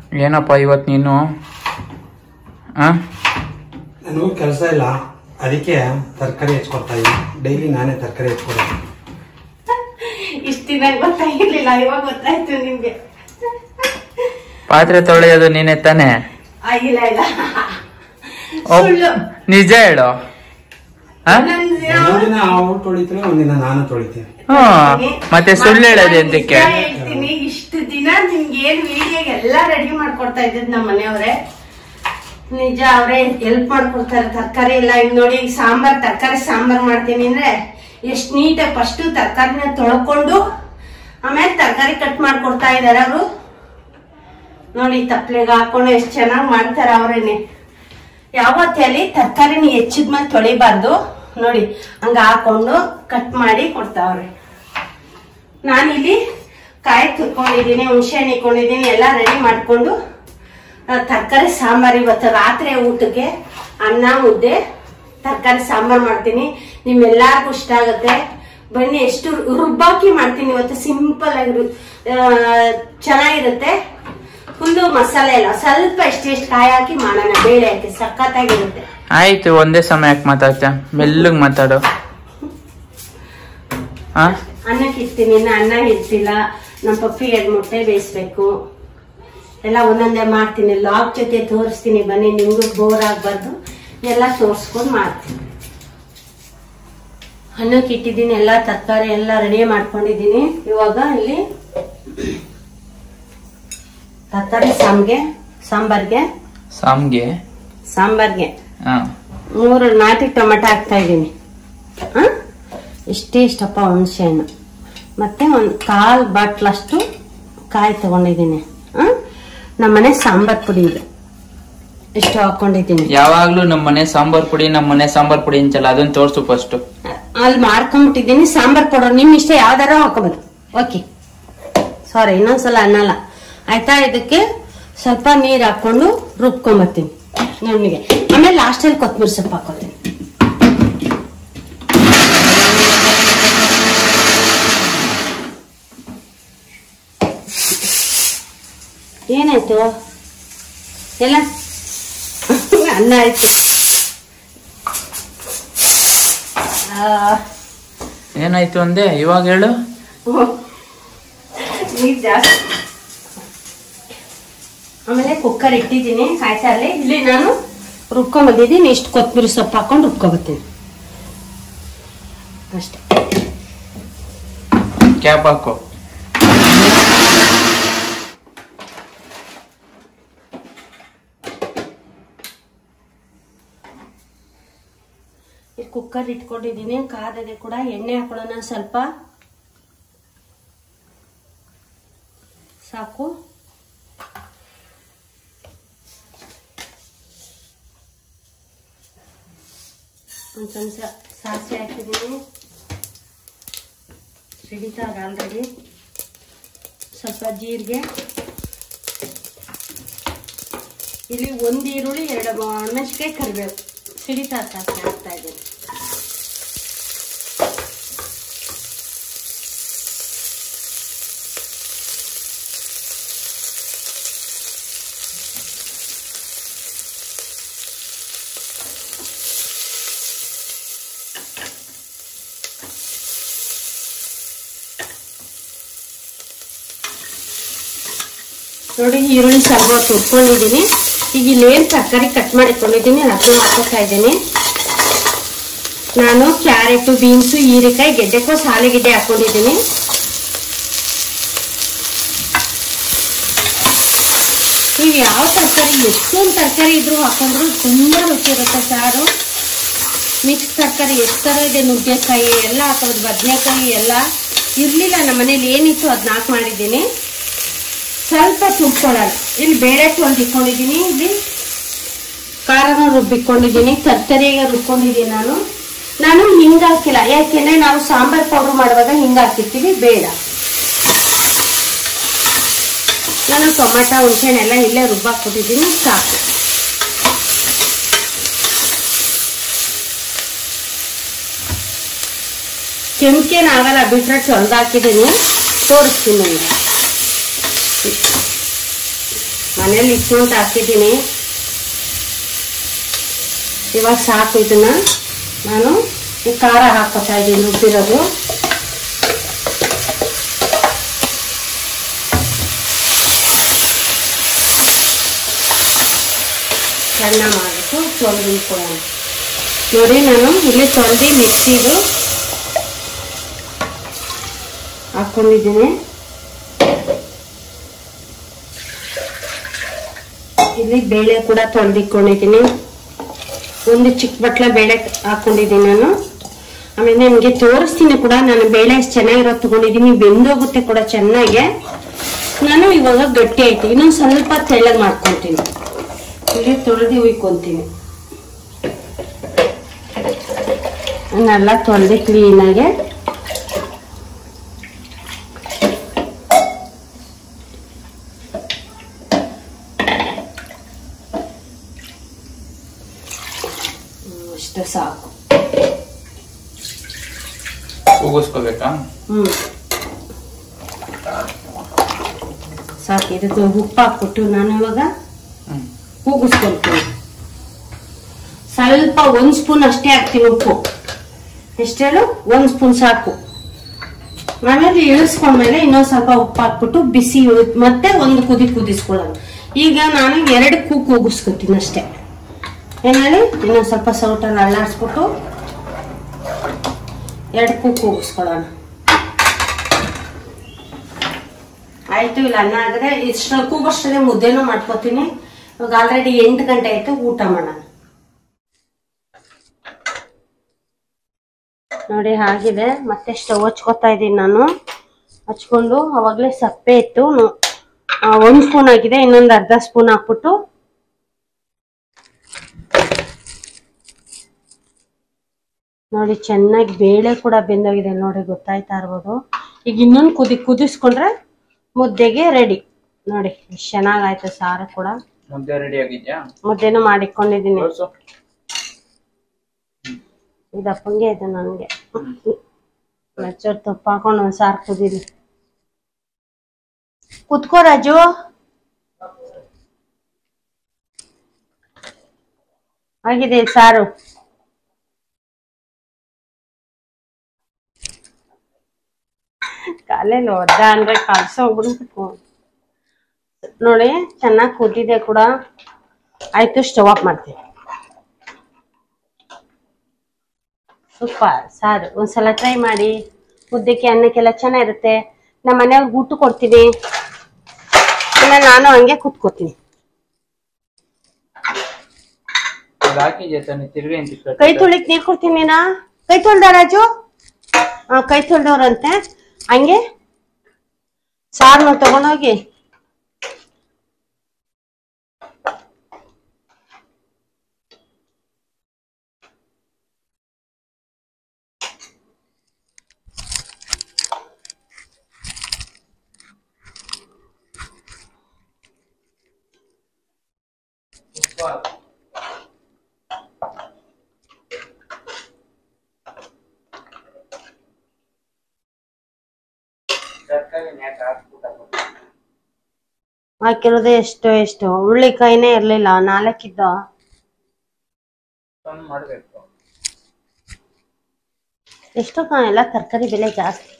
ಏನಪ್ಪ ಇವತ್ತು ನೀನು ಆ ನನಗೂ ಕೆಲಸ ಇಲ್ಲ ಅದಕ್ಕೆ ತರಕಾರಿ ಹೆಚ್ಕೊಡ್ತಾ ಇದ್ದೀನಿ ಡೈಲಿ ನಾನೇ ತರಕಾರಿ ಹೆಚ್ಕೊಡೋದು ಇಷ್ಟ ದಿನ ಗೊತ್ತಾಗಿರ್ಲಿಲ್ಲ ಇವಾಗ ಗೊತ್ತಾಯ್ತು ನಿಮ್ಗೆ ಪಾತ್ರೆ ತೊಳೆಯೋದು ನೀನೆ ತಾನೆ ಆಗಿಲ್ಲ ಇಲ್ಲ ಒಬ್- ಸುಳ್ಳು ನಿಜ ಹೇಳು ಆ? ಒಂದೊಂದ್ ದಿನ ಒಂದಿನ ಅವ್ರು ತೊಳಿತಾರೆ ಒಂದಿನ ನಾನು ತೊಳಿತೀನಿ ಹ್ಮ್ ಮತ್ತೆ ಸುಳ್ಳು ಹೇಳೋದು ಎಂತಕ್ಕೆ ನಿಜ ಹೇಳ್ತೀನಿ ಇಷ್ಟು ದಿನ ನಿಮ್ಗೆ ಏನ್ ವಿಡಿಯೋ ಎಲ್ಲ ರೆಡಿ ಮಾಡ್ಕೊಡ್ತಾ ಇದ್ದದ್ ನಮ್ಮ ಮನೆಯವ್ರೆ ನಿಜ ಅವ್ರೆ ಹೆಲ್ಪ್ ಮಾಡ್ಕೊಡ್ತಾರೆ ತರಕಾರಿ ಎಲ್ಲ ಈಗ ನೋಡಿ ಈಗ ಸಾಂಬಾರ್ ತರಕಾರಿ ಸಾಂಬಾರ್ ಮಾಡ್ತೀನಿ ಅಂದ್ರೆ ಎಷ್ಟ್ ನೀಟಾಗಿ ಫಸ್ಟ್ ತರಕಾರಿನ ತೊಳ್ಕೊಂಡು ಆಮೇಲೆ ತರಕಾರಿ ಕಟ್ ಮಾಡ್ಕೊಡ್ತಾ ಇದಾರೆ ಅವರು ನೋಡಿ ತಪ್ಲೆಗೆ ಹಾಕೊಂಡು ಎಷ್ಟ್ ಚೆನ್ನಾಗಿ ಮಾಡ್ತಾರೆ ಅವ್ರೇನೆ ಯಾವತ್ತಲ್ಲಿ ತರಕಾರಿನ ಹೆಚ್ಚಿದ್ಮೇಲೆ ತೊಳಿಬಾರ್ದು ನೋಡಿ ಹಂಗ ಹಾಕೊಂಡು ಕಟ್ ಮಾಡಿ ಕೊಡ್ತಾವ್ರೆ ನಾನಿಲ್ಲಿ ಕಾಯಿ ತುರ್ಕೊಂಡಿದ್ದೀನಿ ಹುಣಸೆ ಹಣ್ಣು ಇಟ್ಕೊಂಡಿದ್ದೀನಿ ಎಲ್ಲ ರೆಡಿ ಮಾಡ್ಕೊಂಡು ತರಕಾರಿ ಸಾಂಬಾರ್ ಇವತ್ತು ರಾತ್ರಿ ಊಟಕ್ಕೆ ಅನ್ನ ಮುದ್ದೆ ತರಕಾರಿ ಸಾಂಬಾರ್ ಮಾಡ್ತೀನಿ ನಿಮ್ಮೆಲ್ಲರಿಗೂ ಇಷ್ಟ ಆಗುತ್ತೆ ಬನ್ನಿ ಎಷ್ಟು ರುಬ್ಬಾಕಿ ಮಾಡ್ತೀನಿ ಇವತ್ತು ಸಿಂಪಲ್ ಆಗಿ ರು- ಆ, ಚೆನ್ನಾಗಿರುತ್ತೆ ಫುಲ್ಲು ಮಸಾಲೆ ಎಲ್ಲ ಸ್ವಲ್ಪ ಎಷ್ಟೆಷ್ಟು ಕಾಯಿ ಹಾಕಿ ಮಾಡೋಣ ಬೇಳೆ ಹಾಕಿ ಸಖತ್ತಾಗಿರುತ್ತೆ ಆಯ್ತು ಒಂದೇ ಸಮಯ ಯಾಕೆ ಮಾತಾಡ್ತ ಮೆಲ್ಲಗ್ ಮಾತಾಡು ಆ ಅನ್ನಕ್ಕೆ ಇಡ್ತೀನಿ ಇನ್ನು ಅನ್ನ ಇಡ್ತಿಲ್ಲ ನಮ್ಮ ಪಪ್ಪಿ ಎರಡು ಮೊಟ್ಟೆ ಬೇಯಿಸ್ಬೇಕು ಎಲ್ಲ ಒಂದೊಂದೇ ಮಾಡ್ತೀನಿ ಲಾಗ್ ಜೊತೆ ತೋರಿಸ್ತೀನಿ ಬನ್ನಿ ನಿಮ್ಗೂ ಬೋರ್ ಆಗ್ಬಾರ್ದು ಎಲ್ಲ ತೋರಿಸ್ಕೊಂಡು ಮಾಡ್ತೀನಿ ಅನ್ನಕ್ಕೆ ಇಟ್ಟಿದ್ದೀನಿ ಎಲ್ಲ ತರಕಾರಿ ಎಲ್ಲ ರೆಡಿ ಮಾಡ್ಕೊಂಡಿದ್ದೀನಿ ಇವಾಗ ಇಲ್ಲಿ ತರಕಾರಿ ಸಾಂಬ್ಗೆ ಸಾಂಬಾರ್ಗೆ ಸಾಮ್ಗೆ ಸಾಂಬಾರ್ಗೆ ಹಾ ಮೂರು ನಾಟಿ ಟೊಮೆಟೊ ಹಾಕ್ತಾ ಇದ್ದೀನಿ ಆ? ಇಷ್ಟೇ ಇಷ್ಟಪ್ಪ ಹುಣಸೆ ಹಣ್ಣು ಮತ್ತೆ ಒಂದು ಕಾಲ್ ಬಾಟ್ಲಷ್ಟು ಕಾಯಿ ತಗೊಂಡಿದ್ದೀನಿ ಆ? ನಮ್ಮನೆ ಸಾಂಬಾರ್ ಪುಡಿ ಇದೆ ಇಷ್ಟು ಹಾಕೊಂಡಿದ್ದೀನಿ ಯಾವಾಗ್ಲೂ ನಮ್ಮ ಮನೆ ಸಾಂಬಾರ್ ಪುಡಿ ನಮ್ಮ ಮನೆ ಸಾಂಬಾರ್ ಪುಡಿ ಅಂಚಲ್ಲ ಅದನ್ನ ತೋರ್ಸು ಫಸ್ಟ್ ಅಲ್ಲಿ ಮಾಡ್ಕೊಂಬಿಟ್ಟಿದ್ದೀನಿ ಸಾಂಬಾರ್ ಪೌಡರ್ ನಿಮ್ ಇಷ್ಟ ಯಾವ್ದಾರ ಹಾಕೋಬೋದು ಓಕೆ ಸಾರಿ ಇನ್ನೊಂದ್ಸಲ ಅನ್ನಲ್ಲ ಆಯ್ತಾ ಇದಕ್ಕೆ ಸ್ವಲ್ಪ ನೀರ್ ಹಾಕೊಂಡು ರುಬ್ಕೊಂಬರ್ತೀನಿ ನುಣ್ಣಿಗೆ ಆಮೇಲೆ ಲಾಸ್ಟಲ್ಲಿ ಕೊತ್ತಂಬರಿ ಸೊಪ್ಪು ಹಾಕೋತೀನಿ ಏನಾಯ್ತು ಎಲ್ಲ ಅನ್ನ ಆಯ್ತು ಆ, ಏನಾಯ್ತು ಅಂದೆ ಇವಾಗ ಹೇಳು ನೀರ್ ಜಾಸ್ತಿ ಆಮೇಲೆ ಕುಕ್ಕರ್ ಇಟ್ಟಿದ್ದೀನಿ ಆಯ್ತಾ ಅಲ್ಲಿ ಇಲ್ಲಿ ನಾನು ರುಬ್ಕೊಂಡ್ ಬಂದಿದ್ದೀನಿ ಇಷ್ಟು ಕೊತ್ತಂಬರಿ ಸೊಪ್ಪು ಹಾಕೊಂಡು ರುಬ್ಕೊಬತ್ತೀನಿ ಅಷ್ಟೇ ಕ್ಯಾಪ್ ಹಾಕು ಇಲ್ಲಿ ಕುಕ್ಕರ್ ಇಟ್ಕೊಂಡಿದ್ದೀನಿ ಕಾದದೆ ಕೂಡ ಎಣ್ಣೆ ಹಾಕೊಳ್ಳೋಣ ಸ್ವಲ್ಪ ಸಾಕು ಒಂದು ಚಮಚ ಸಾಸಿವೆ ಹಾಕಿದ್ದೀನಿ ಸಿಡಿತಾಗ ಆಲ್ರೆಡಿ ಸ್ವಲ್ಪ ಜೀರಿಗೆ ಇಲ್ಲಿ ಒಂದು ಈರುಳ್ಳಿ ಎರಡು ಒಣಮೆಣಸಿಕಾಯಿ ಕರಿಬೇವು ಸಿಡಿತಾ ಸಾಸಿವೆ ಹಾಕ್ತಾ ಇದ್ದೀನಿ ನೋಡಿ ಈರುಳ್ಳಿ ಸ್ವಲ್ಪ ತುರ್ಕೊಂಡಿದ್ದೀನಿ ಈಗ ಇಲ್ಲೇನು ತರಕಾರಿ ಕಟ್ ಮಾಡಿ ಇಟ್ಕೊಂಡಿದ್ದೀನಿ ಅದನ್ನ ಹಾಕೋತಾ ಇದ್ದೀನಿ ನಾನು ಕ್ಯಾರೆಟು ಬೀನ್ಸು ಹೀರೆಕಾಯಿ ಗೆಡ್ಡೆಕೋಸು ಆಲೂಗೆಡ್ಡೆ ಹಾಕೊಂಡಿದ್ದೀನಿ ನೀವು ಯಾವ ತರಕಾರಿ ಎಷ್ಟೊಂದು ತರಕಾರಿ ಇದ್ರು ಹಾಕೊಂಡ್ರು ತುಂಬ ರುಚಿ ಇರುತ್ತೆ ಸಾರು ಮಿಕ್ಸ್ ತರಕಾರಿ ಎಷ್ಟು ಥರ ಇದೆ ನುಗ್ಗೆಕಾಯಿ ಎಲ್ಲ ಹಾಕೋದು ಬದನೆಕಾಯಿ ಎಲ್ಲ ಇರಲಿಲ್ಲ ನಮ್ಮ ಮನೇಲಿ ಏನಿತ್ತು ಅದನ್ನ ಹಾಕಿ ಮಾಡಿದ್ದೀನಿ ಸ್ವಲ್ಪ ತುಂಬ್ಕೊಳ್ಳೋಣ ಇಲ್ಲಿ ಬೇಳೆ ತೊಳ್ದು ಇಟ್ಕೊಂಡಿದ್ದೀನಿ ಇಲ್ಲಿ ಖಾರನ ರುಬ್ಬಿಕೊಂಡಿದ್ದೀನಿ ತರ್ತರಿಯಾಗ ರುಬ್ಕೊಂಡಿದ್ದೀನಿ ನಾನು ನಾನು ಹಿಂಗ ಹಾಕಿಲ್ಲ ಯಾಕೆಂದ್ರೆ ನಾವು ಸಾಂಬಾರ್ ಪೌಡರ್ ಮಾಡುವಾಗ ಹಿಂಗ ಹಾಕಿರ್ತೀವಿ ಬೇಡ ನಾನು ಟೊಮೆಟೊ ಹುಣಸೆಹಣ್ಣೆಲ್ಲ ಇಲ್ಲೇ ರುಬ್ಬಾಕ್ಬಿಟ್ಟಿದ್ದೀನಿ ಸಾಕು ಕೆಂಪೇನಾಗಲ್ಲ ಬಿಟ್ರೆ ಚೊಲ್ದು ಹಾಕಿದ್ದೀನಿ ತೋರಿಸ್ತೀನಿ ನಿಮಗೆ ಮನೇಲಿ ಇತ್ತು ಅಂತ ಹಾಕಿದ್ದೀನಿ ಇವಾಗ ಸಾಕು ಇದನ್ನ ನಾನು ಈ ಖಾರ ಹಾಕೋತಾ ಇದ್ದೀನಿ ರುಬ್ಬಿರೋದು ಸಣ್ಣ ಮಾಡಿಬಿಟ್ಟು ತೊಳೆದು ಕೊಡೋಣ ನೋಡಿ ನಾನು ಇಲ್ಲಿ ತೊಳೆದು ಮಿಕ್ಸಿದು ಹಾಕೊಂಡಿದ್ದೀನಿ ಇಲ್ಲಿ ಬೇಳೆ ಕೂಡ ತೊಳೆದಿಟ್ಕೊಂಡಿದ್ದೀನಿ ಒಂದು ಚಿಕ್ಕ ಬಟ್ಲ ಬೇಳೆ ಹಾಕೊಂಡಿದ್ದೀನಿ ನಾನು ಆಮೇಲೆ ನಿಮಗೆ ತೋರಿಸ್ತೀನಿ ಕೂಡ ನಾನು ಬೇಳೆ ಎಷ್ಟು ಚೆನ್ನಾಗಿರೋದು ತಗೊಂಡಿದ್ದೀನಿ ಬೆಂದೋಗುತ್ತೆ ಕೂಡ ಚೆನ್ನಾಗೆ ನಾನು ಇವಾಗ ಗಟ್ಟಿ ಆಯ್ತು ಇನ್ನೊಂದು ಸ್ವಲ್ಪ ತೆಳ್ಳಗೆ ಮಾಡ್ಕೊತೀನಿ ಇಲ್ಲಿ ತೊಳೆದು ಉಯ್ಕೊಂತೀನಿ ನಾನೆಲ್ಲ ತೊಳೆದು ಕ್ಲೀನಾಗೆ ಅಷ್ಟು ಸಾಕು ಕೂಗಿಸ್ಕೋಬೇಕಾ ಹ್ಮ್ ಸಾಕು ಇದಕ್ಕೆ ಉಪ್ಪು ಹಾಕ್ಬಿಟ್ಟು ನಾನು ಇವಾಗ ಹ್ಮ್ ಕೂಗಿಸ್ಕೊಳ್ತೀನಿ ಸ್ವಲ್ಪ ಒಂದ್ ಸ್ಪೂನ್ ಅಷ್ಟೇ ಹಾಕ್ತೀನಿ ಉಪ್ಪು ಎಷ್ಟು ಹೇಳು ಒಂದ್ ಸ್ಪೂನ್ ಸಾಕು ಆಮೇಲೆ ಇಳಿಸ್ಕೊಂಡ್ಮೇಲೆ ಇನ್ನೊಂದ್ ಸ್ವಲ್ಪ ಉಪ್ಪು ಹಾಕ್ಬಿಟ್ಟು ಬಿಸಿ ಉಳ್- ಮತ್ತೆ ಒಂದು ಕುದಿ ಕುದಿಸ್ಕೊಳ್ಳೋದು ಈಗ ನಾನು ಎರಡು ಕೂ ಕೂಗಿಸ್ಕೊತೀನಿ ಅಷ್ಟೇ ಏನ್ ಹೇಳಿ ಇನ್ನೊಂದ್ ಸ್ವಲ್ಪ ಸೌಟಲ್ಲಿ ಅಳ್ಳಾಡ್ಸ್ಬಿಟ್ಟು ಎರಡು ಕೂ ಕೂಗಿಸ್ಕೊಳ್ಳೋಣ ಆಯ್ತು ಇಲ್ಲ ಅನ್ನ ಆದ್ರೆ ಇಷ್ಟ ಕೂಗಷ್ಟೇ ಮುದ್ದೆನೂ ಮಾಡ್ಕೋತೀನಿ ಇವಾಗ ಆಲ್ರೆಡಿ ಎಂಟು ಗಂಟೆ ಆಯ್ತು ಊಟ ಮಾಡೋಣ ನೋಡಿ ಆಗಿದೆ ಮತ್ತೆ ಸ್ಟವ್ ಹಚ್ಕೋತಾ ಇದ್ದೀನಿ ನಾನು ಹಚ್ಕೊಂಡು ಅವಾಗಲೇ ಸಪ್ಪೆ ಇತ್ತು ನು- ಆ, ಒಂದ್ ಸ್ಪೂನ್ ಆಗಿದೆ ಇನ್ನೊಂದು ಅರ್ಧ ಸ್ಪೂನ್ ಹಾಕ್ಬಿಟ್ಟು ನೋಡಿ ಚೆನ್ನಾಗಿ ಬೇಳೆ ಕೂಡ ಬೆಂದೋಗಿದೆ ನೋಡಿ ಗೊತ್ತಾಯ್ತಾ ಇರ್ಬೋದು ಈಗ ಇನ್ನೊಂದು ಕುದಿ ಕುದಿಸ್ಕೊಂಡ್ರೆ ಮುದ್ದೆಗೆ ರೆಡಿ ನೋಡಿ ಎಷ್ಟು ಚೆನ್ನಾಗಾಯ್ತು ಸಾರು ಕೂಡ ಮುದ್ದೆ ರೆಡಿ ಆಗಿದ್ಯಾ ಮುದ್ದೆನೂ ಮಾಡಿಕೊಂಡಿದ್ದೀನಿ ತೋರ್ಸು ಇದಪ್ಪಂಗೆ ಇದೆ ನನಗೆ ಮೆಚ್ಚರ್ ತುಪ್ಪ ಹಾಕೊಂಡು ಒಂದು ಸಾರು ಕುದೀಲಿ ಕುತ್ಕೋ ರಾಜು ಆಗಿದೆ ಸಾರು ಕಾಲೇಲಿ ಒದ್ದ ಅಂದ್ರೆ ಕಳ್ಸೋಗ್ಬಿಡ್ಬೇಕು ನೋಡಿ ಚೆನ್ನಾಗಿ ಕುದ್ದಿದೆ ಕೂಡ ಆಯ್ತು ಸ್ಟವ್ ಆಫ್ ಮಾಡ್ತೀನಿ ಸೂಪರ್ ಸಾರು ಒಂದ್ಸಲ ಟ್ರೈ ಮಾಡಿ ಮುದ್ದೆಗೆ ಅನ್ನಕ್ಕೆಲ್ಲ ಚೆನ್ನಾಗಿರುತ್ತೆ ನಮ್ಮ ಮನೆಯವ್ರಿಗೆ ಊಟ ಕೊಡ್ತೀನಿ ಇನ್ನ ನಾನು ಹಂಗೆ ಕುತ್ಕೋತೀನಿ ಅದು ಹಾಕಿದ್ಯಾ ತಾನೆ ತಿರ್ಗಿ ಅಂತ ಕೈ ತೊಳಿಕ್ ನೀರ್ ಕೊಡ್ತೀನಿ ನೀನಾ ಕೈ ತೊಳ್ದ ರಾಜು ಹಾ ಕೈ ತೊಳ್ದವ್ರಂತೆ ಹಂಗೆ ಸಾರ್ನ ತಗೊಂಡೋಗಿ ಹಾಕಿರೋದೇ ಎಷ್ಟೋ ಎಷ್ಟು ಹುಳ್ಳಿಕಾಯಿನೇ ಇರ್ಲಿಲ್ಲ ನಾಲ್ಕಿದ್ದ ಮಾಡ್ಬೇಕು ಎಷ್ಟೋ ಎಲ್ಲ ತರಕಾರಿ ಬೆಲೆ ಜಾಸ್ತಿ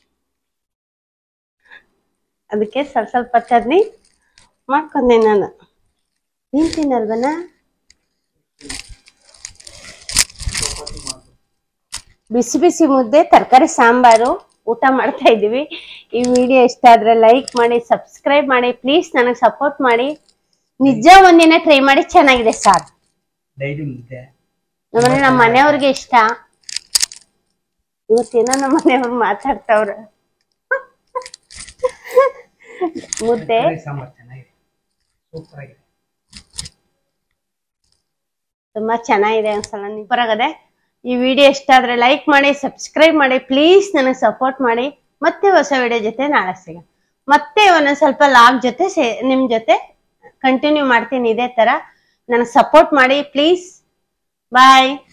ಅದಕ್ಕೆ ಸ್ವಲ್ಪ ಸ್ವಲ್ಪ ಚಟ್ನಿ ಮಾಡ್ಕೊಂಡೆ ನಾನು ನೀನ್ ತಿನ್ನಲ್ವನ ಬಿಸಿ ಬಿಸಿ ಮುದ್ದೆ ತರಕಾರಿ ಸಾಂಬಾರು ಊಟ ಮಾಡ್ತಾ ಇದೀವಿ ಈ ವಿಡಿಯೋ ಇಷ್ಟ ಆದ್ರೆ ಲೈಕ್ ಮಾಡಿ ಸಬ್ಸ್ಕ್ರೈಬ್ ಮಾಡಿ ಪ್ಲೀಸ್ ನನಗೆ ಸಪೋರ್ಟ್ ಮಾಡಿ ನಿಜ ಒಂದಿನ ಟ್ರೈ ಮಾಡಿ ಚೆನ್ನಾಗಿದೆ ಸಾರ್ ಡೈಲಿ ಮುದ್ದೆ ನಮ್ಮನೆ ನಮ್ಮ ಮನೆಯವ್ರಿಗೆ ಇಷ್ಟ ಇವತ್ತೇನೋ ನಮ್ಮ ಮನೆಯವ್ರು ಮಾತಾಡ್ತಾವ್ರ ಮುದ್ದೆ ತರಕಾರಿ ಸಾಂಬಾರ್ ಚೆನ್ನಾಗಿದೆ ಸೂಪರ್ ಆಗಿದೆ ತುಂಬಾ ಚೆನ್ನಾಗಿದೆ ಒಂದ್ಸಲ ಸೂಪರ್ ಆಗದೆ ಈ ವಿಡಿಯೋ ಇಷ್ಟ ಆದ್ರೆ ಲೈಕ್ ಮಾಡಿ ಸಬ್ಸ್ಕ್ರೈಬ್ ಮಾಡಿ ಪ್ಲೀಸ್ ನನಗೆ ಸಪೋರ್ಟ್ ಮಾಡಿ ಮತ್ತೆ ಹೊಸ ವಿಡಿಯೋ ಜೊತೆ ನಾಳೆ ಸಿಗ ಮತ್ತೆ ಒಂದೊಂದ್ ಸ್ವಲ್ಪ ಲಾಗ್ ಜೊತೆ ಸೇ ನಿಮ್ ಜೊತೆ ಕಂಟಿನ್ಯೂ ಮಾಡ್ತೀನಿ ಇದೇ ತರ ನನಗೆ ಸಪೋರ್ಟ್ ಮಾಡಿ ಪ್ಲೀಸ್ ಬಾಯ್